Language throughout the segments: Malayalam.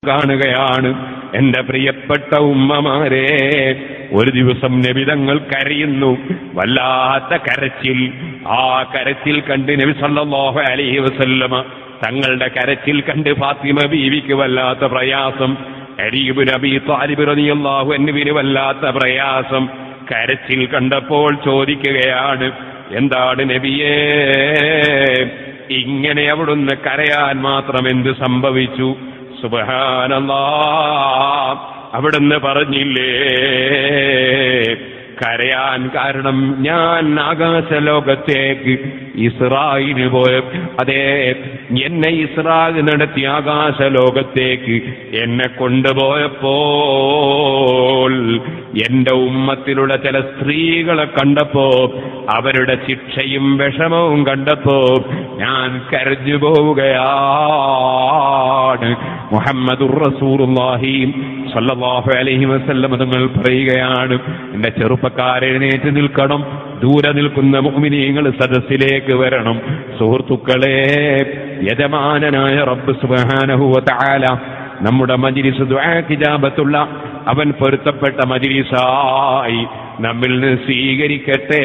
കാണുകയാണ് എന്റെ പ്രിയപ്പെട്ട ഉമ്മമാരെ ഒരു ദിവസം നബിതങ്ങൾ കരയുന്നു വല്ലാത്ത കരച്ചിൽ ആ കരച്ചിൽ കണ്ട് നബി സല്ലല്ലാഹു അലൈഹി വസല്ലമ തങ്ങളുടെ കരച്ചിൽ കണ്ട് ഫാത്തിമ ബീവിക്ക് വല്ലാത്ത പ്രയാസം അരീബ് നബി താലിബ് റളിയല്ലാഹു അൻഹുവിന് വല്ലാത്ത പ്രയാസം കരച്ചിൽ കണ്ടപ്പോൾ ചോദിക്കുകയാണ് എന്താണ് നബിയേ ഇങ്ങനെ അവിടുന്ന് കരയാൻ മാത്രം എന്ത് സംഭവിച്ചു സുബഹാനല്ലാ അവിടുന്ന് പറഞ്ഞില്ലേ കരയാൻ കാരണം ഞാൻ ആകാശലോകത്തേക്ക് ഇസ്രായിന് പോയ അതേ എന്നെ ഇസ്രാഗ് നടത്തി ആകാശലോകത്തേക്ക് എന്നെ കൊണ്ടുപോയപ്പോൾ എന്റെ ഉമ്മത്തിലുള്ള ചില സ്ത്രീകളെ കണ്ടപ്പോ അവരുടെ ശിക്ഷയും വിഷമവും കണ്ടപ്പോ ഞാൻ കരഞ്ഞു പോവുകയാണ് മുഹമ്മദുർ റസൂലുള്ളാഹി സല്ലല്ലാഹു അലൈഹി വസല്ലം തങ്ങൾ പറയുകയാണ് എന്റെ ചെറുപ്പക്കാരെ എഴുന്നേറ്റ് നിൽക്കണം ദൂരെ നിൽക്കുന്ന മുഅ്മിനീങ്ങൾ സദസ്സിലേക്ക് വരണം സുഹൃത്തുക്കളെ യജമാനനായ റബ്ബ് സുബ്ഹാനഹു വ തആല നമ്മുടെ മജ്ലിസ് ദുആ കിജാബത്തുള്ള അവൻ പൊരുത്തപ്പെട്ട മജ്ലിസായി നമ്മിൽ നിന്ന് സ്വീകരിക്കട്ടെ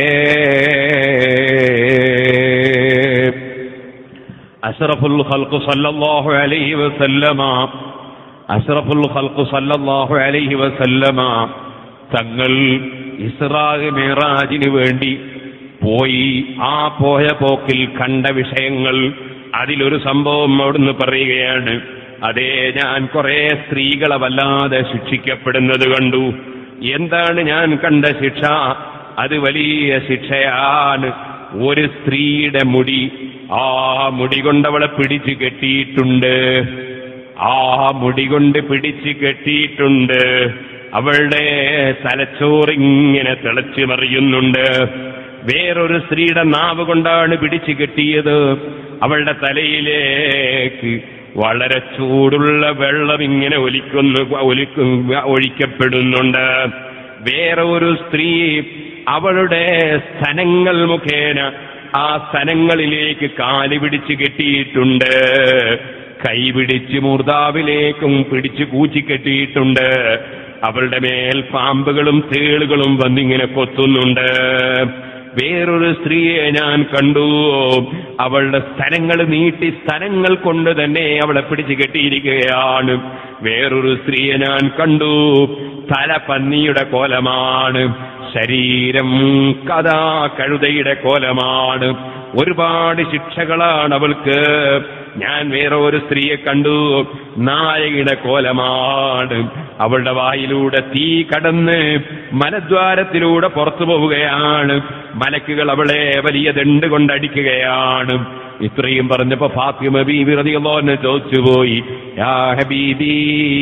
അഷ്റഫുൽ ഖൽഖ് സല്ലല്ലാഹു അലൈഹി വസല്ലമ അഷ്റഫുൽ ഖൽഖ് സല്ലല്ലാഹു അലൈഹി വസല്ലമ തങ്ങൾ ഇസ്രാഗ് മിറാജിന് വേണ്ടി പോയി ആ പോയ പോക്കിൽ കണ്ട വിഷയങ്ങൾ അതിലൊരു സംഭവം അവിടുന്ന് പറയുകയാണ് അതേ ഞാൻ കുറെ സ്ത്രീകളെ വല്ലാതെ ശിക്ഷിക്കപ്പെടുന്നത് കണ്ടു എന്താണ് ഞാൻ കണ്ട ശിക്ഷ അത് വലിയ ശിക്ഷയാണ് ഒരു സ്ത്രീയുടെ മുടി ആ മുടി കൊണ്ടവളെ പിടിച്ചു കെട്ടിയിട്ടുണ്ട് ആ മുടി കൊണ്ട് പിടിച്ചു കെട്ടിയിട്ടുണ്ട് അവളുടെ തലച്ചോറിങ്ങനെ തിളച്ചു മറിയുന്നുണ്ട് വേറൊരു സ്ത്രീയുടെ നാവ് കൊണ്ടാണ് പിടിച്ചു കെട്ടിയത് അവളുടെ തലയിലേക്ക് വളരെ ചൂടുള്ള വെള്ളം ഇങ്ങനെ ഒലിക്കുന്നു ഒലിക്കു ഒഴിക്കപ്പെടുന്നുണ്ട് വേറെ ഒരു സ്ത്രീ അവളുടെ സ്ഥലങ്ങൾ മുഖേന ആ സ്ഥലങ്ങളിലേക്ക് കാല് പിടിച്ച് കെട്ടിയിട്ടുണ്ട് കൈ പിടിച്ച് മൂർദാവിലേക്കും പിടിച്ച് കൂച്ചി കെട്ടിയിട്ടുണ്ട് അവളുടെ മേൽ പാമ്പുകളും തേളുകളും വന്നിങ്ങനെ കൊത്തുന്നുണ്ട് വേറൊരു സ്ത്രീയെ ഞാൻ കണ്ടു അവളുടെ സ്ഥലങ്ങൾ നീട്ടി സ്ഥലങ്ങൾ കൊണ്ട് തന്നെ അവളെ പിടിച്ചു കെട്ടിയിരിക്കുകയാണ് വേറൊരു സ്ത്രീയെ ഞാൻ കണ്ടു തല പന്നിയുടെ കോലമാണ് ശരീരം കഥാ കഴുതയുടെ കോലമാണ് ഒരുപാട് ശിക്ഷകളാണ് അവൾക്ക് ഞാൻ വേറെ ഒരു സ്ത്രീയെ കണ്ടു നായയുടെ കോലമാണ് അവളുടെ വായിലൂടെ തീ കടന്ന് മലദ്വാരത്തിലൂടെ പുറത്തു പോവുകയാണ് മലക്കുകൾ അവളെ വലിയ ദണ്ട് കൊണ്ടടിക്കുകയാണ് ഇത്രയും പറഞ്ഞപ്പോ ഫാത്തിമ ബീവി റളിയല്ലാഹു ചോദിച്ചു പോയി യാ ഹബീബി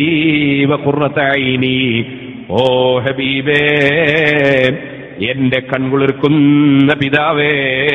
വഖുറത്തൈനി ഓ ഹബീബേ എന്റെ കൺകുളിർക്കുന്ന പിതാവേ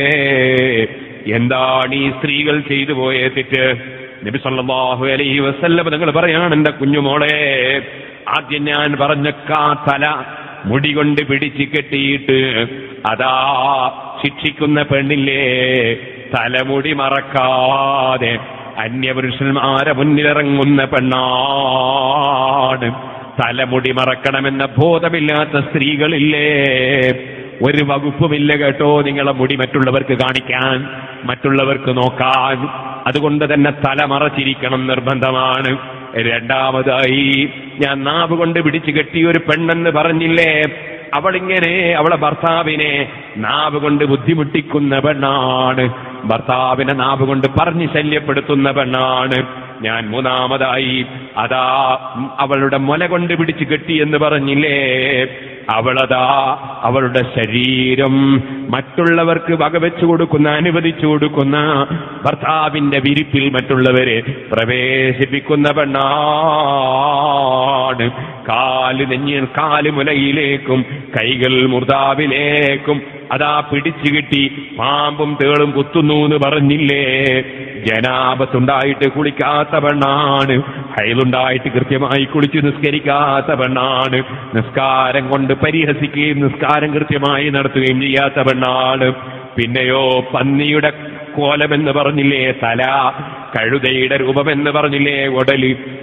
എന്താണ് ഈ സ്ത്രീകൾ ചെയ്തു പോയ തെറ്റ് നബി സല്ലല്ലാഹു അലൈഹി വസല്ലം നിങ്ങൾ പറയാണ് എന്റെ കുഞ്ഞുമോളെ ആദ്യം ഞാൻ പറഞ്ഞ കാ തല മുടി കൊണ്ട് പിടിച്ച് കെട്ടിയിട്ട് അതാ ശിക്ഷിക്കുന്ന പെണ്ണില്ലേ തലമുടി മറക്കാതെ അന്യപുരുഷന്മാരെ മുന്നിലിറങ്ങുന്ന പെണ്ണാണ് തലമുടി മറക്കണമെന്ന ബോധമില്ലാത്ത സ്ത്രീകളില്ലേ ഒരു വകുപ്പുമില്ല കേട്ടോ നിങ്ങളെ മുടി മറ്റുള്ളവർക്ക് കാണിക്കാൻ മറ്റുള്ളവർക്ക് നോക്കാൻ അതുകൊണ്ട് തന്നെ തല മറച്ചിരിക്കണം നിർബന്ധമാണ് രണ്ടാമതായി ഞാൻ നാവ് കൊണ്ട് പിടിച്ചു കെട്ടിയ ഒരു പെണ്ണെന്ന് പറഞ്ഞില്ലേ അവളിങ്ങനെ അവളെ ഭർത്താവിനെ നാവ് കൊണ്ട് ബുദ്ധിമുട്ടിക്കുന്ന പെണ്ണാണ് ഭർത്താവിനെ നാവ് കൊണ്ട് പറഞ്ഞ് ശല്യപ്പെടുത്തുന്ന പെണ്ണാണ് ഞാൻ മൂന്നാമതായി അതാ അവളുടെ മുല കൊണ്ട് പിടിച്ചു കെട്ടി എന്ന് പറഞ്ഞില്ലേ അവളതാ അവളുടെ ശരീരം മറ്റുള്ളവർക്ക് വകവെച്ചു കൊടുക്കുന്ന അനുവദിച്ചു കൊടുക്കുന്ന ഭർത്താവിന്റെ വിരിപ്പിൽ മറ്റുള്ളവരെ പ്രവേശിപ്പിക്കുന്ന പെണ്ണാണ് കാല് നെഞ്ഞി കാല് മുലയിലേക്കും കൈകൾ മുർദാവിലേക്കും അതാ പിടിച്ചു കിട്ടി പാമ്പും തേളും കുത്തുന്നു എന്ന് പറഞ്ഞില്ലേ ജനാപത്തുണ്ടായിട്ട് കുളിക്കാത്ത പെണ്ണാണ് ഹൈലുണ്ടായിട്ട് കൃത്യമായി കുളിച്ച് നിസ്കരിക്കാത്ത പെണ്ണാണ് നിസ്കാരം കൊണ്ട് പരിഹസിക്കുകയും നിസ്കാരം കൃത്യമായി നടത്തുകയും ചെയ്യാത്ത പെണ്ണാണ് പിന്നെയോ പന്നിയുടെ കോലമെന്ന് പറഞ്ഞില്ലേ തല കഴുതയുടെ രൂപമെന്ന് പറഞ്ഞില്ലേ ഉടല്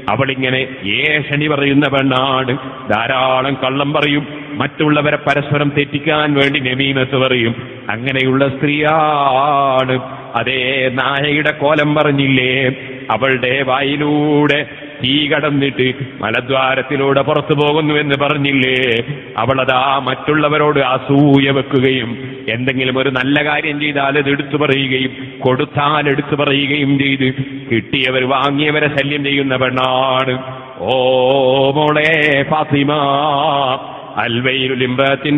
അവളിങ്ങനെ ഏഷണി പറയുന്ന പെണ്ണാണ് ധാരാളം കള്ളം പറയും മറ്റുള്ളവരെ പരസ്പരം തെറ്റിക്കാൻ വേണ്ടി നമീമത്ത് പറയും അങ്ങനെയുള്ള സ്ത്രീയാണ് അതേ നായയുടെ കോലം പറഞ്ഞില്ലേ അവളുടെ വായിലൂടെ തീ കടന്നിട്ട് മലദ്വാരത്തിലൂടെ പുറത്തു പോകുന്നുവെന്ന് പറഞ്ഞില്ലേ അവളതാ മറ്റുള്ളവരോട് അസൂയ വെക്കുകയും എന്തെങ്കിലും ഒരു നല്ല കാര്യം ചെയ്താൽ അത് എടുത്തു പറയുകയും കൊടുത്താൽ എടുത്തു പറയുകയും ചെയ്ത് കിട്ടിയവർ വാങ്ങിയവരെ ശല്യം ചെയ്യുന്ന പെണ്ണാണ് ഓ മോളെ ഫാത്തിമ അൽവൈലുലിംബത്തിൻ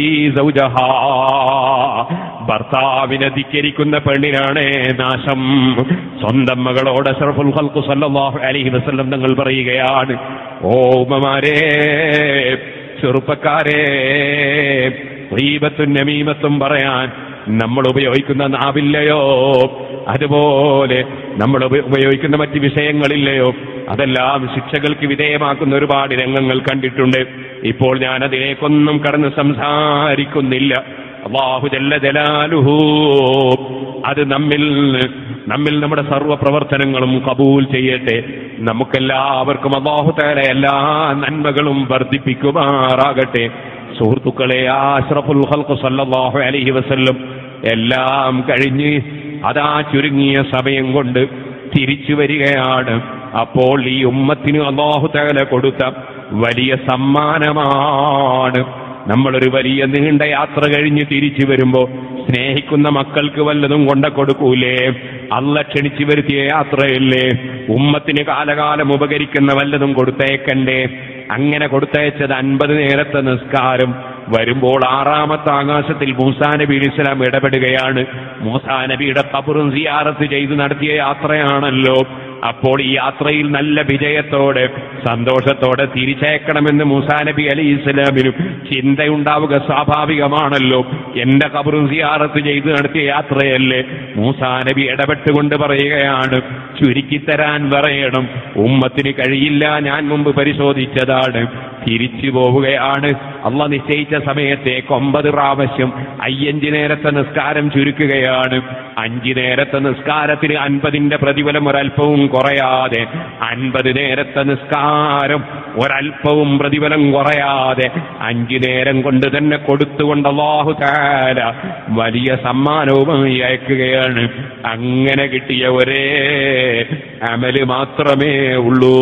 ഭർത്താവിനെ ധിക്കരിക്കുന്ന പെണ്ണിനാണ് നാശം സ്വന്തം മകളോട് അഷ്റഫുൽ ഖൽഖു സല്ലല്ലാഹു അലൈഹി വസല്ലം തങ്ങൾ പറയുകയാണ് ഓ ഉമ്മമാരെ ചെറുപ്പക്കാരെ റീബത്തും നമീമത്തും പറയാൻ നമ്മൾ ഉപയോഗിക്കുന്ന നാവില്ലയോ അതുപോലെ നമ്മൾ ഉപ- ഉപയോഗിക്കുന്ന മറ്റ് വിഷയങ്ങളില്ലയോ അതെല്ലാം ശിക്ഷകൾക്ക് വിധേയമാക്കുന്ന ഒരുപാട് രംഗങ്ങൾ കണ്ടിട്ടുണ്ട് ഇപ്പോൾ ഞാൻ അതിലേക്കൊന്നും കടന്ന് സംസാരിക്കുന്നില്ല അള്ളാഹു ജല്ല ജലാലുഹു അത് നമ്മിൽ നമ്മിൽ നമ്മുടെ സർവ്വ പ്രവർത്തനങ്ങളും കബൂൽ ചെയ്യട്ടെ നമുക്കെല്ലാവർക്കും അള്ളാഹു തേല എല്ലാ നന്മകളും വർദ്ധിപ്പിക്കുമാറാകട്ടെ സുഹൃത്തുക്കളെ ആശ്രഫുൽ ഖൽഖ് സല്ലല്ലാഹു അലൈഹി വസല്ലം എല്ലാം കഴിഞ്ഞ് അതാ ചുരുങ്ങിയ സമയം കൊണ്ട് തിരിച്ചു വരികയാണ് അപ്പോൾ ഈ ഉമ്മത്തിന് അള്ളാഹു തേല കൊടുത്ത വലിയ സമ്മാനമാണ് നമ്മളൊരു വലിയ നീണ്ട യാത്ര കഴിഞ്ഞ് തിരിച്ചു വരുമ്പോ സ്നേഹിക്കുന്ന മക്കൾക്ക് വല്ലതും കൊണ്ട കൊടുക്കൂലേ അല്ല ക്ഷണിച്ചു വരുത്തിയ യാത്രയല്ലേ ഉമ്മത്തിന് കാലകാലം ഉപകരിക്കുന്ന വല്ലതും കൊടുത്തേക്കണ്ടേ അങ്ങനെ കൊടുത്തയച്ചത് അൻപത് നേരത്തെ നിസ്കാരം വരുമ്പോൾ ആറാമത്തെ ആകാശത്തിൽ മൂസാ നബി അലൈഹി ഇസ്ലാം ഇടപെടുകയാണ് മൂസാ നബിയുടെ കബറും സിയാറത്ത് ചെയ്ത് നടത്തിയ യാത്രയാണല്ലോ അപ്പോൾ ഈ യാത്രയിൽ നല്ല വിജയത്തോടെ സന്തോഷത്തോടെ തിരിച്ചയക്കണമെന്ന് മൂസാ നബി അലി ഇസ്ലാമിനും ചിന്തയുണ്ടാവുക സ്വാഭാവികമാണല്ലോ എന്റെ കബറും സിയാറത്ത് ചെയ്ത് നടത്തിയ യാത്രയല്ലേ മൂസാ നബി ഇടപെട്ടുകൊണ്ട് പറയുകയാണ് ചുരുക്കിത്തരാൻ പറയണം ഉമ്മത്തിന് കഴിയില്ല ഞാൻ മുമ്പ് പരിശോധിച്ചതാണ് തിരിച്ചു പോവുകയാണ് അള്ള നിശ്ചയിച്ച സമയത്തേക്ക് ഒമ്പത് പ്രാവശ്യം അയ്യഞ്ച് നേരത്തെ നിസ്കാരം ചുരുക്കുകയാണ് അഞ്ച് നേരത്തെ നിസ്കാരത്തിന് അൻപതിന്റെ പ്രതിഫലം ഒരല്പവും കുറയാതെ അൻപത് നേരത്തെ നിസ്കാരം ഒരല്പവും പ്രതിഫലം കുറയാതെ അഞ്ചു നേരം കൊണ്ട് തന്നെ കൊടുത്തുകൊണ്ട് അള്ളാഹു താര വലിയ സമ്മാനവുമായി അയക്കുകയാണ് അങ്ങനെ കിട്ടിയ ഒരേ അമല് മാത്രമേ ഉള്ളൂ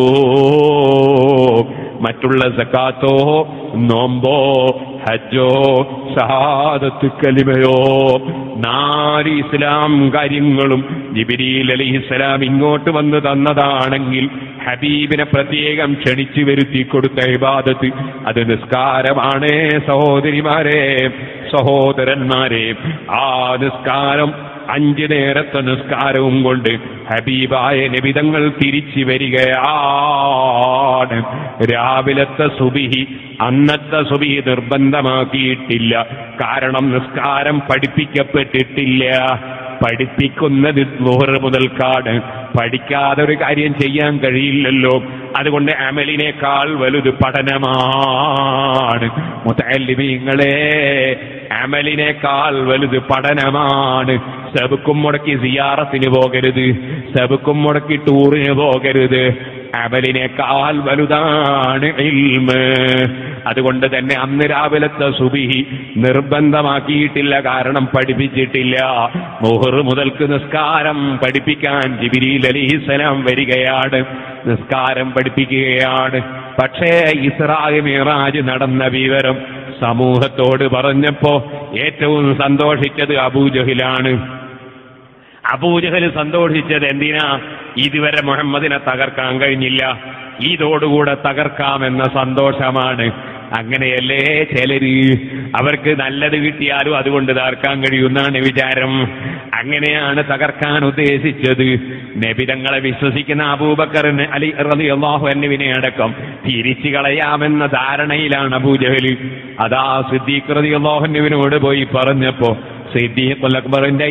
മറ്റുള്ള സക്കാത്തോ നോമ്പോ ഹജ്ജോ ഷഹാദത്ത് കലിമയോ നാല് ഇസ്ലാം കാര്യങ്ങളും ജിബിരിൽ അലിഹിസ്സലാം ഇങ്ങോട്ട് വന്ന് തന്നതാണെങ്കിൽ ഹബീബിനെ പ്രത്യേകം ക്ഷണിച്ചു വരുത്തി കൊടുത്ത ഇബാദത്ത് അത് നിസ്കാരമാണ് സഹോദരിമാരെ സഹോദരന്മാരെ ആ നിസ്കാരം അഞ്ച് നേരത്തെ നിസ്കാരവും കൊണ്ട് ഹബീബായ നിബിതങ്ങൾ തിരിച്ചു വരികയാണ് രാവിലത്തെ സുബിഹി അന്നത്തെ സുബിഹി നിർബന്ധമാക്കിയിട്ടില്ല കാരണം നിസ്കാരം പഠിപ്പിക്കപ്പെട്ടിട്ടില്ല പഠിപ്പിക്കുന്നത് ലുഹർ മുതൽക്കാണ് പഠിക്കാതെ ഒരു കാര്യം ചെയ്യാൻ കഴിയില്ലല്ലോ അതുകൊണ്ട് അമലിനേക്കാൾ വലുത് പഠനമാണ് മുത്തല്ലിമീങ്ങളെ അമലിനേക്കാൾ വലുത് പഠനമാണ് സബുക്കും മുടക്കി സിയാറത്തിന് പോകരുത് സബുക്കും മുടക്കി ടൂറിന് പോകരുത് അമലിനേക്കാൾ വലുതാണ് ഇൽമ് അതുകൊണ്ട് തന്നെ അന്ന് രാവിലത്തെ സുബിഹി നിർബന്ധമാക്കിയിട്ടില്ല കാരണം പഠിപ്പിച്ചിട്ടില്ല മുഹർ മുതൽക്ക് നിസ്കാരം പഠിപ്പിക്കാൻ ജിബിരിൽ അലിഹിസലാം വരികയാണ് നിസ്കാരം പഠിപ്പിക്കുകയാണ് പക്ഷേ ഇസ്രായ് മിറാജ് നടന്ന വിവരം സമൂഹത്തോട് പറഞ്ഞപ്പോ ഏറ്റവും സന്തോഷിച്ചത് അബൂജഹിലാണ് അബൂജഹൽ സന്തോഷിച്ചത് എന്തിനാ ഇതുവരെ മുഹമ്മദിനെ തകർക്കാൻ കഴിഞ്ഞില്ല ഇതോടുകൂടെ തകർക്കാമെന്ന സന്തോഷമാണ് അങ്ങനെയല്ലേ ചിലര് അവർക്ക് നല്ലത് കിട്ടിയാലും അതുകൊണ്ട് തകർക്കാൻ കഴിയുമെന്നാണ് വിചാരം അങ്ങനെയാണ് തകർക്കാൻ ഉദ്ദേശിച്ചത് നബിതങ്ങളെ വിശ്വസിക്കുന്ന അബൂബക്കറിന് അലി റലി അള്ളാഹു എന്നിവിനെ അടക്കം തിരിച്ചു കളയാമെന്ന ധാരണയിലാണ് അബൂജഹല് അതാ സിദ്ദീഖ് റതി അള്ളാഹുവിനോട് പോയി പറഞ്ഞപ്പോ സിദ്ദീഖുൽ അക്ബറിന്റെ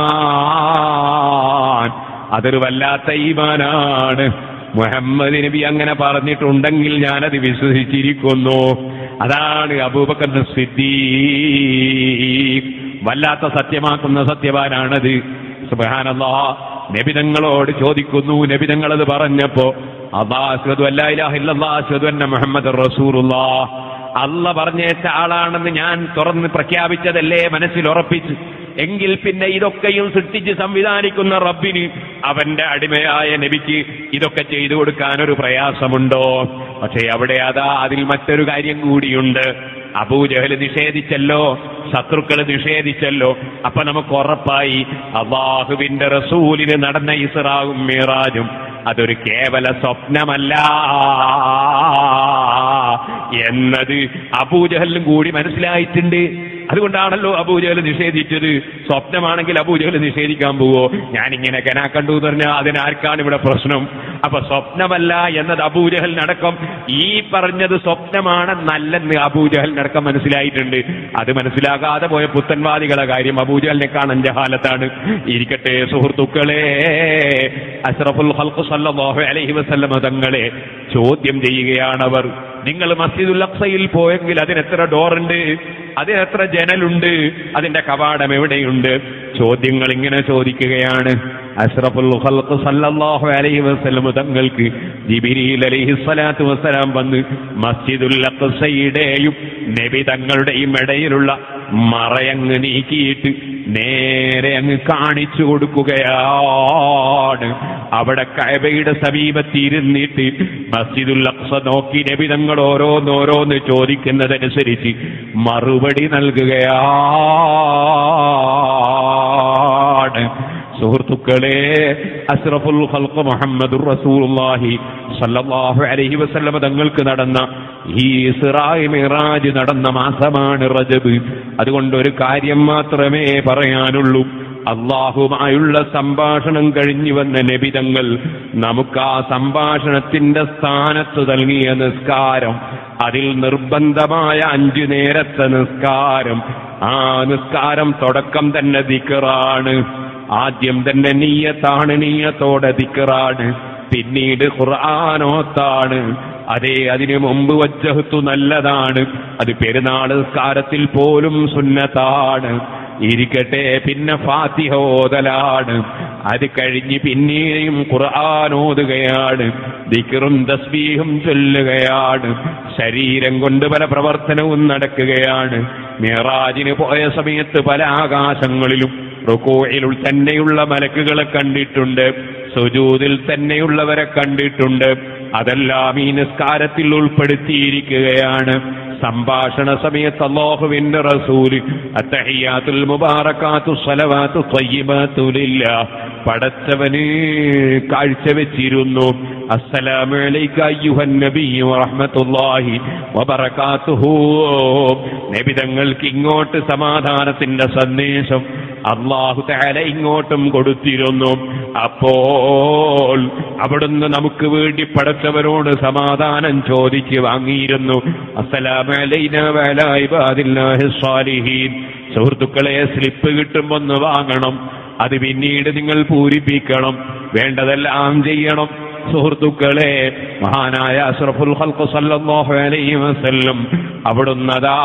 ഈമാൻ അതൊരു വല്ലാത്ത ഈമാനാണ് മുഹമ്മദ് നബി അങ്ങനെ പറഞ്ഞിട്ടുണ്ടെങ്കിൽ ഞാനത് വിശ്വസിച്ചിരിക്കുന്നു അതാണ് അബൂബക്കർ സിദ്ദീഖ് വല്ലാത്ത സത്യമാക്കുന്ന സത്യവാനാണത് സുബാനല്ലാ നബിതങ്ങളോട് ചോദിക്കുന്നു നബിതങ്ങൾ അത് പറഞ്ഞപ്പോ അള്ളാഹു അല്ലാ മുഹമ്മദ് റസൂറുല്ലാ അല്ല പറഞ്ഞേച്ച ആളാണെന്ന് ഞാൻ തുറന്ന് പ്രഖ്യാപിച്ചതല്ലേ മനസ്സിൽ ഉറപ്പിച്ചു എങ്കിൽ പിന്നെ ഇതൊക്കെയും സൃഷ്ടിച്ച് സംവിധാനിക്കുന്ന റബ്ബിന് അവന്റെ അടിമയായ നബിക്ക് ഇതൊക്കെ ചെയ്തു കൊടുക്കാൻ ഒരു പ്രയാസമുണ്ടോ പക്ഷേ അവിടെ അതാ അതിൽ മറ്റൊരു കാര്യം കൂടിയുണ്ട് അബൂജഹല് നിഷേധിച്ചല്ലോ ശത്രുക്കൾ നിഷേധിച്ചല്ലോ അപ്പൊ നമുക്ക് ഉറപ്പായി അള്ളാഹുവിന്റെ റസൂലിന് നടന്ന ഇസ്രാവും മീറാജും അതൊരു കേവല സ്വപ്നമല്ല എന്നത് അബൂജഹലിനും കൂടി മനസ്സിലായിട്ടുണ്ട് അതുകൊണ്ടാണല്ലോ അബൂജഹൽ നിഷേധിച്ചത് സ്വപ്നമാണെങ്കിൽ അബൂജഹൽ നിഷേധിക്കാൻ പോവോ ഞാനിങ്ങനെ കനാ കണ്ടു എന്ന് പറഞ്ഞാൽ അതിനാർക്കാണ് ഇവിടെ പ്രശ്നം അപ്പൊ സ്വപ്നമല്ല എന്നത് അബൂജഹലിനടക്കം ഈ പറഞ്ഞത് സ്വപ്നമാണെന്നല്ലെന്ന് അബൂജഹലിനടക്കം മനസ്സിലായിട്ടുണ്ട് അത് മനസ്സിലാകാതെ പോയ പുത്തൻവാദികളെ കാര്യം അബൂജഹലിനെ കാണാൻ ജഹാലത്താണ് ഇരിക്കട്ടെ സുഹൃത്തുക്കളെ അഷ്റഫുൽ ഹൽഖു സല്ലല്ലാഹു അലൈഹി വസല്ലമ തങ്ങളെ ചോദ്യം ചെയ്യുകയാണവർ നിങ്ങൾ മസ്ജിദുൽ അക്സയിൽ പോയെങ്കിൽ അതിനെത്ര ഡോറുണ്ട് അതിനെത്ര ജനലുണ്ട് അതിന്റെ കവാടം എവിടെയുണ്ട് ചോദ്യങ്ങൾ ഇങ്ങനെ ചോദിക്കുകയാണ് അഷ്റഫുൽ ഖൽഖ് സല്ലല്ലാഹു അലൈഹി വസല്ലം തങ്ങൾക്ക് ജിബിരിൽ അലൈഹി സ്വലാത്തു വസ്സലാം വന്ന് മസ്ജിദുൽ അക്സയുടെയും നബി തങ്ങളുടെയും ഇടയിലുള്ള മറയങ്ങ് നീക്കിയിട്ട് നേരെ അങ്ങ് കാണിച്ചു കൊടുക്കുകയാണ് അവിടെ കഅബയുടെ സമീപത്തിരുന്നിട്ട് മസ്ജിദുൽ അക്സ നോക്കി നബി തങ്ങൾ ഓരോന്നോരോന്ന് ചോദിക്കുന്നതനുസരിച്ച് മറുപടി നൽകുകയാണ് സുഹൃത്തുക്കളെ അസ്റഫുൽ ഖൽഖ് മുഹമ്മദുർ റസൂലുള്ളാഹി സല്ലല്ലാഹു അലൈഹി വസല്ലമ തങ്ങൾക്ക് നടന്ന ഈ ഇസ്രായി മിറാജ് നടന്ന മാസമാണ് റജബ് അതുകൊണ്ട് ഒരു കാര്യം മാത്രമേ പറയാനുള്ളൂ അള്ളാഹുമായുള്ള സംഭാഷണം കഴിഞ്ഞു വന്ന നബിതങ്ങൾ നമുക്ക് ആ സംഭാഷണത്തിന്റെ സ്ഥാനത്ത് നൽകിയ നിസ്കാരം അതിൽ നിർബന്ധമായ അഞ്ചു നേരത്തെ നിസ്കാരം ആ നിസ്കാരം തുടക്കം തന്നെ ദിക്കറാണ് ആദ്യം തന്നെ നീയത്താണ് നീയത്തോടെ ദിക്കറാണ് പിന്നീട് ഖുർആാനോത്താണ് അതെ അതിനു മുമ്പ് വജ്ജഹത്തു നല്ലതാണ് അത് പെരുന്നാൾ നിസ്കാരത്തിൽ പോലും സുന്നത്താണ് ഇരിക്കട്ടെ പിന്നെ ഫാത്തിഹ ഓതലാണ് അത് കഴിഞ്ഞ് പിന്നെയും ഖുർആൻ ഓതുകയാണ് ദിക്റും തസ്ബീഹും ചൊല്ലുകയാണ് ശരീരം കൊണ്ട് പല പ്രവർത്തനവും നടക്കുകയാണ് മിറാജിന് പോയ സമയത്ത് പല ആകാശങ്ങളിലും റുക്കോയിൽ തന്നെയുള്ള മലക്കുകളെ കണ്ടിട്ടുണ്ട് സുജൂതിൽ തന്നെയുള്ളവരെ കണ്ടിട്ടുണ്ട് അതെല്ലാം ഈ നിസ്കാരത്തിൽ ഉൾപ്പെടുത്തിയിരിക്കുകയാണ് സംഭാഷണ സമയത്ത് അള്ളാഹുവിന്റെ റസൂല് അത്തഹിയാത്തുൽ മുബാറക്കാത്തു സലവാത്തു തയ്യിബാത്തുലില്ല പടച്ചവന് കാഴ്ചവെച്ചിരുന്നു അസ്സലാമു അലൈക അയ്യുഹൻ നബിയ്യു വറഹ്മത്തുള്ളാഹി വബറകാതുഹു നബിതങ്ങൾക്ക് ഇങ്ങോട്ട് സമാധാനത്തിന്റെ സന്ദേശം അള്ളാഹു തആല ഇങ്ങോട്ടും കൊടുത്തിരുന്നു അപ്പോൾ അവിടുന്ന് നമുക്ക് വേണ്ടി പടച്ചവരോട് സമാധാനം ചോദിച്ച് വാങ്ങിയിരുന്നു അസ്സലാമു അലൈനാ വഅലാ ഇബാദില്ലാഹി സ്വാലിഹീൻ സുഹൃത്തുക്കളെ സ്ലിപ്പ് കിട്ടുമ്പോ ഒന്ന് വാങ്ങണം അത് പിന്നീട് നിങ്ങൾ പൂരിപ്പിക്കണം വേണ്ടതെല്ലാം ചെയ്യണം സുഹൃത്തുക്കളെ മഹാനായ അഷ്റഫുൽ ഖൽഖ് സല്ലല്ലാഹു അലൈഹി വസല്ലം അവിടുന്നതാ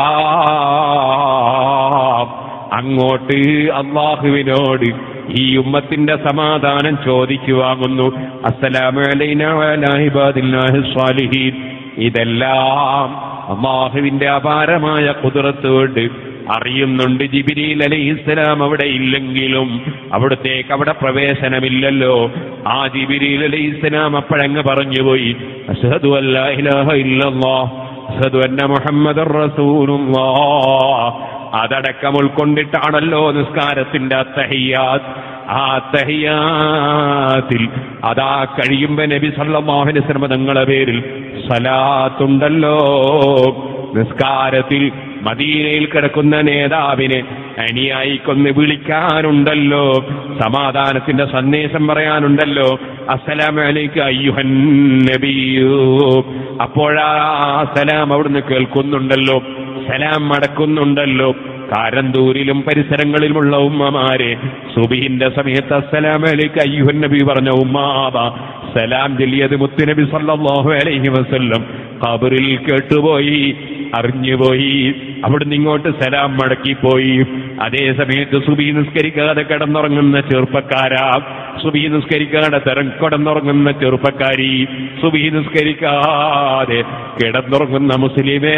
അങ്ങോട്ട് അള്ളാഹുവിനോട് ഈ ഉമ്മത്തിന്റെ സമാധാനം ചോദിച്ചു വാങ്ങുന്നു അസ്സലാമു അലൈനാ വഅലാ ഇബാദില്ലാഹി സ്വാലിഹീൻ ഇതെല്ലാം അള്ളാഹുവിന്റെ അപാരമായ കുതിരത്ത് കൊണ്ട് അറിയുന്നുണ്ട് ജിബിരിൽ അലൈഹിസ്സലാം അവിടെ ഇല്ലെങ്കിലും അവിടത്തേക്ക് അവിടെ പ്രവേശനമില്ലല്ലോ ആ ജിബിരിൽ അലൈഹിസ്സലാം അപ്പോഴങ്ങ് പറഞ്ഞുപോയി അഷ്ഹദു അല്ലാ ഇലാഹ ഇല്ലല്ലാഹ് അഷ്ഹദു അന്ന മുഹമ്മദർ റസൂലുള്ളാഹ് അതടക്കം ഉൾക്കൊണ്ടിട്ടാണല്ലോ നിസ്കാരത്തിന്റെ അത്തഹിയാത്ത് ആ തഹിയാത്തിൽ അതാ കഴിയുമ്പോ നബി സല്ലല്ലാഹുവിന്റെ ശ്രമതങ്ങളെ പേരിൽ സലാത്തുണ്ടല്ലോ നിസ്കാരത്തിൽ മദീനയിൽ കിടക്കുന്ന നേതാവിനെ അനുയായിക്കൊന്ന് വിളിക്കാനുണ്ടല്ലോ സമാധാനത്തിന്റെ സന്ദേശം പറയാനുണ്ടല്ലോ അസ്സലാമലൈക്ക് അയ്യുഹൻ നബിയു അപ്പോഴാ സലാം അവിടുന്ന് കേൾക്കുന്നുണ്ടല്ലോ സലാം മടക്കുന്നുണ്ടല്ലോ കാരന്തൂരിലും പരിസരങ്ങളിലുമുള്ള ഉമ്മമാരെ സുബിഹിന്റെ സമയത്ത് അസ്സലാമലൈക്ക് അയ്യുഹൻ നബി പറഞ്ഞ ഉമ്മാബ സലാം ചൊല്ലിയത് മുത്തുനബി സല്ലല്ലാഹു അലൈഹി വസല്ലം ഖബറിൽ കേട്ടുപോയി അറിഞ്ഞുപോയി അവിടുന്ന് ഇങ്ങോട്ട് സലാം മടക്കിപ്പോയി അതേ സമയത്ത് സുബി നിസ്കരിക്കാതെ കിടന്നുറങ്ങുന്ന ചെറുപ്പക്കാരാ സുബി നിസ്കരിക്കാതെ തരം കിടന്നുറങ്ങുന്ന ചെറുപ്പക്കാരി സുബി നിസ്കരിക്കാതെ കിടന്നുറങ്ങുന്ന മുസ്ലിമേ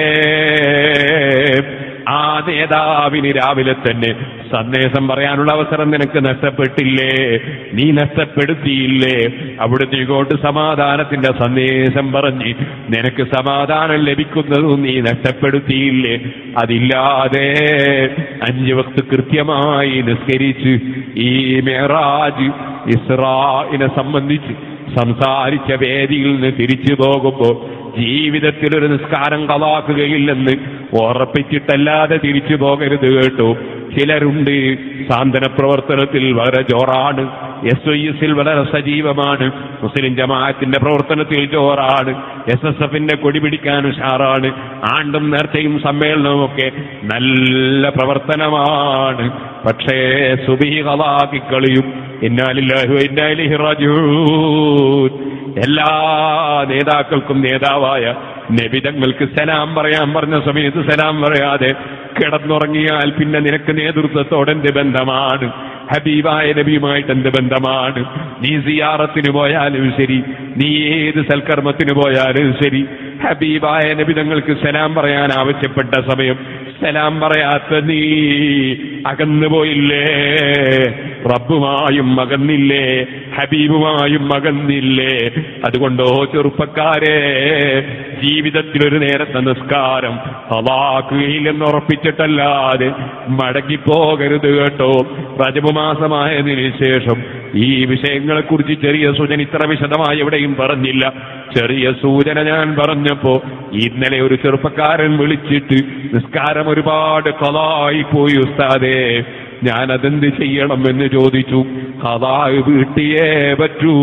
ആ നേതാവിന് രാവിലെ തന്നെ സന്ദേശം പറയാനുള്ള അവസരം നിനക്ക് നഷ്ടപ്പെട്ടില്ലേ നീ നഷ്ടപ്പെടുത്തിയില്ലേ അവിടുന്ന് ഇങ്ങോട്ട് സമാധാനത്തിന്റെ സന്ദേശം പറഞ്ഞ് നിനക്ക് സമാധാനം ലഭിക്കുന്നതും നീ നഷ്ടപ്പെടുത്തിയില്ലേ അതില്ലാതെ അഞ്ച് വക്ത് കൃത്യമായി നിസ്കരിച്ച് ഈ മേറാജ് ഇസ്രായിനെ സംബന്ധിച്ച് സംസാരിച്ച വേദിയിൽ നിന്ന് തിരിച്ചു പോകുമ്പോ ജീവിതത്തിൽ ഒരു നിസ്കാരം കളാക്കുകയില്ലെന്ന് ഉറപ്പിച്ചിട്ടല്ലാതെ തിരിച്ചു പോകരുത് കേട്ടു ചിലരുണ്ട് സാന്ത്വന പ്രവർത്തനത്തിൽ വളരെ ജോറാണ് എസ് ഐ എസിൽ വളരെ സജീവമാണ് മുസ്ലിം ജമാഅത്തിന്റെ പ്രവർത്തനത്തിൽ ജോറാണ് എസ് എസ് എഫിന്റെ കൊടി പിടിക്കാൻ ഉഷാറാണ് ആണ്ടും നേർച്ചയും സമ്മേളനവും ഒക്കെ നല്ല പ്രവർത്തനമാണ് പക്ഷേ സുബി കളാക്കി കളിയും ഇന്നാലില്ലാഹു ഇന്നാലിഹി റാജിഊൻ എല്ലാ നേതാക്കൾക്കും നേതാവായ നബിതങ്ങൾക്ക് സലാം പറയാൻ പറഞ്ഞ സമയത്ത് സലാം പറയാതെ കിടന്നുറങ്ങിയാൽ പിന്നെ നിനക്ക് നേതൃത്വത്തോടെ എന്ത് ബന്ധമാണ് ഹബീബായ നബിയുമായിട്ട് എന്ത് ബന്ധമാണ് നീ സിയാറത്തിന് പോയാലും ശരി നീ ഏത് സൽക്കർമ്മത്തിന് പോയാലും ശരി ഹബീബായ നബിതങ്ങൾക്ക് സലാം പറയാൻ ആവശ്യപ്പെട്ട സമയം സലാം പറയാത്ത നീ അകന്നു പോയില്ലേ റബ്ബുമായും അകന്നില്ലേ ഹബീബുമായും അകന്നില്ലേ അതുകൊണ്ടോ ചെറുപ്പക്കാരെ ജീവിതത്തിൽ ഒരു നേരത്തെ നിസ്കാരം അവാക്കുകയില്ലെന്ന് ഉറപ്പിച്ചിട്ടല്ലാതെ മടങ്ങിപ്പോകരുത് കേട്ടോ റജബുമാസമായതിനു ശേഷം ഈ വിഷയങ്ങളെ കുറിച്ച് ചെറിയ സൂചന ഇത്ര വിശദമായി എവിടെയും പറഞ്ഞില്ല ചെറിയ സൂചന ഞാൻ പറഞ്ഞപ്പോ ഇന്നലെ ഒരു ചെറുപ്പക്കാരൻ വിളിച്ചിട്ട് നിസ്കാരം ഒരുപാട് കലായി പോയി ഉസ്താദേ ഞാൻ അതെന്ത് ചെയ്യണം എന്ന് ചോദിച്ചു കഥാവ് വീട്ടിയേ പറ്റൂ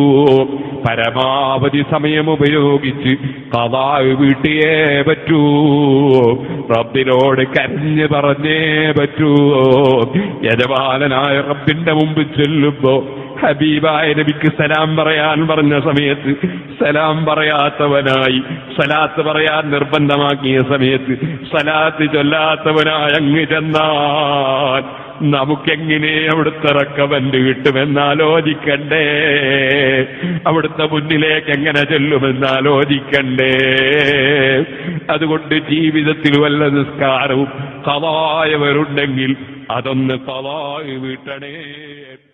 പരമാവധി സമയം ഉപയോഗിച്ച് കഥാവ് വീട്ടിയേ പറ്റൂ റബ്ബിനോട് കരഞ്ഞ് പറഞ്ഞേ പറ്റൂ യജമാനനായ റബ്ബിന്റെ മുമ്പ് ചെല്ലുമ്പോ ഹബീബായ നബിക്ക് സലാം പറയാൻ പറഞ്ഞ സമയത്ത് സലാം പറയാത്തവനായി സലാത്ത് പറയാൻ നിർബന്ധമാക്കിയ സമയത്ത് സലാത്ത് ചൊല്ലാത്തവനായി അങ്ങ് ചെന്നാൽ നമുക്കെങ്ങനെ അവിടുത്തെ റക്കമന്റ് കിട്ടുമെന്നാലോചിക്കണ്ടേ അവിടുത്തെ മുന്നിലേക്ക് എങ്ങനെ ചെല്ലുമെന്നാലോചിക്കണ്ടേ അതുകൊണ്ട് ജീവിതത്തിൽ വല്ല നിസ്കാരവും കവായവരുണ്ടെങ്കിൽ അതൊന്ന് കവായി വീട്ടണേ